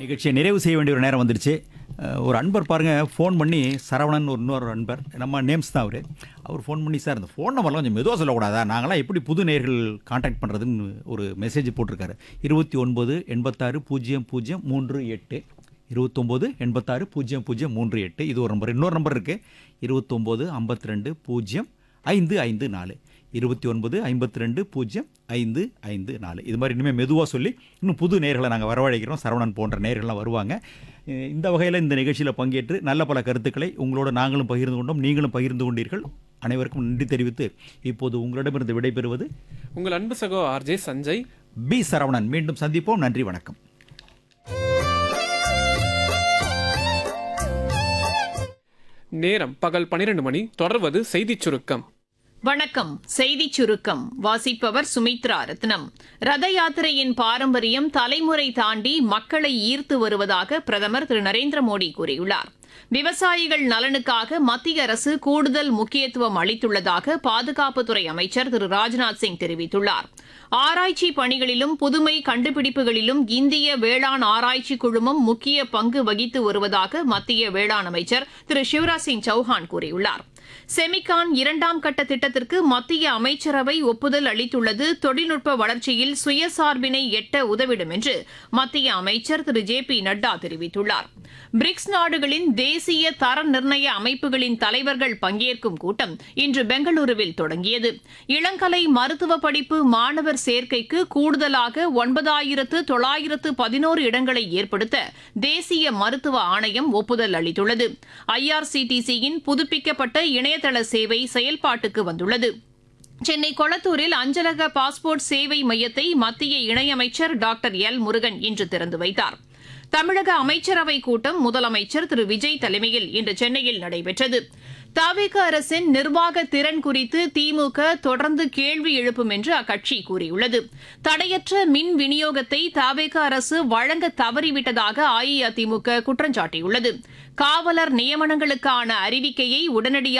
நிகழ்ச்சியை நிறைவு செய்ய வேண்டிய ஒரு நேரம் வந்துடுச்சு அஹ், ஒரு அன்பர் பாருங்க ஃபோன் பண்ணி சரவணன் ஒரு இன்னொரு அன்பர் நம்ம நேம்ஸ் தான் அவர் அவர் ஃபோன் பண்ணி சார் இந்த ஃபோன் நம்பர்லாம் கொஞ்சம் மெதுவாக சொல்லக்கூடாதா நாங்களாம் எப்படி புது நேர்கள் காண்டாக்ட் பண்ணுறதுன்னு ஒரு மெசேஜ் போட்டிருக்காரு இருபத்தி ஒன்பது எண்பத்தாறு பூஜ்ஜியம் பூஜ்ஜியம் மூன்று எட்டு இருபத்தொம்போது எண்பத்தாறு பூஜ்ஜியம் பூஜ்ஜியம் மூன்று எட்டு இது ஒரு நம்பர் இன்னொரு நம்பர் இருக்குது இருபத்தொம்போது ஐம்பத்தி ரெண்டு பூஜ்ஜியம் ஐந்து ஐந்து நாலு இருபத்தி ஒன்பது ஐம்பத்தி ரெண்டு பூஜ்ஜியம் ஐந்து ஐந்து நாலு இது மாதிரி இனிமேல் மெதுவாக சொல்லி இன்னும் புது நேர்களை நாங்கள் வரவழைக்கிறோம் சரவணன் போன்ற நேர்கள்லாம் வருவாங்க அஹ் இந்த வகையில் இந்த நிகழ்ச்சியில் பங்கேற்று நல்ல பல கருத்துக்களை உங்களோட நாங்களும் பகிர்ந்து கொண்டோம் நீங்களும் பகிர்ந்து கொண்டீர்கள் அனைவருக்கும் நன்றி தெரிவித்து இப்போது உங்களிடமிருந்து விடைபெறுவது உங்கள் அன்பு சகோ ஆர்ஜே சஞ்சய் பி சரவணன் மீண்டும் சந்திப்போம் நன்றி வணக்கம் நேரம் பகல் பன்னிரண்டு மணி தொடர்வது செய்திச் சுருக்கம் வணக்கம் செய்திச் சுருக்கம் வாசிப்பவர் சுமித்ரா ரத்னம் ரத யாத்திரையின் பாரம்பரியம் தலைமுறை தாண்டி மக்களை ஈர்த்து வருவதாக பிரதமர் திரு நரேந்திர மோடி கூறியுள்ளார் விவசாயிகள் நலனுக்காக மத்திய அரசு கூடுதல் முக்கியத்துவம் அளித்துள்ளதாக பாதுகாப்புத்துறை அமைச்சர் திரு ராஜ்நாத் சிங் தெரிவித்துள்ளார் ஆராய்ச்சி பணிகளிலும் புதுமை கண்டுபிடிப்புகளிலும் இந்திய வேளாண் ஆராய்ச்சி குழுமம் முக்கிய பங்கு வகித்து வருவதாக மத்திய வேளாண் அமைச்சர் திரு சிவராஜ் சிங் சௌஹான் கூறியுள்ளார் செமிகான் இரண்டாம் கட்ட திட்டத்திற்கு மத்திய அமைச்சரவை ஒப்புதல் அளித்துள்ளது தொழில்நுட்ப வளர்ச்சியில் சுயசார்பினை எட்ட உதவிடும் என்று மத்திய அமைச்சர் திரு ஜே பி நட்டா தெரிவித்துள்ளார் பிரிக்ஸ் நாடுகளின் தேசிய தர நிர்ணய அமைப்புகளின் தலைவர்கள் பங்கேற்கும் கூட்டம் இன்று பெங்களூருவில் தொடங்கியது இளங்கலை மருத்துவ படிப்பு மாணவர் சேர்க்கைக்கு கூடுதலாக ஒன்பதாயிரத்து தொள்ளாயிரத்து பதினோரு இடங்களை ஏற்படுத்த தேசிய மருத்துவ ஆணையம் ஒப்புதல் அளித்துள்ளது ஐஆர்சிடிசியின் புதுப்பிக்கப்பட்ட இணையதள சேவை செயல்பாட்டுக்கு வந்துள்ளது சென்னை கொளத்தூரில் அஞ்சலக பாஸ்போர்ட் சேவை மையத்தை மத்திய இணையமைச்சர் டாக்டர் எல் முருகன் இன்று திறந்து வைத்தார் தமிழக அமைச்சரவைக் கூட்டம் முதலமைச்சர் திரு விஜய் தலைமையில் இன்று சென்னையில் நடைபெற்றது தவிக அரசின் நிர்வாக திறன் குறித்து திமுக தொடர்ந்து கேள்வி எழுப்பும் என்று அக்கட்சி கூறியுள்ளது தடையற்ற மின் விநியோகத்தை தவிக அரசு வழங்க தவறிவிட்டதாக அஇஅதிமுக குற்றம் சாட்டியுள்ளது காவலர் நியமனங்களுக்கான அறிவிக்கையை உடனடியாக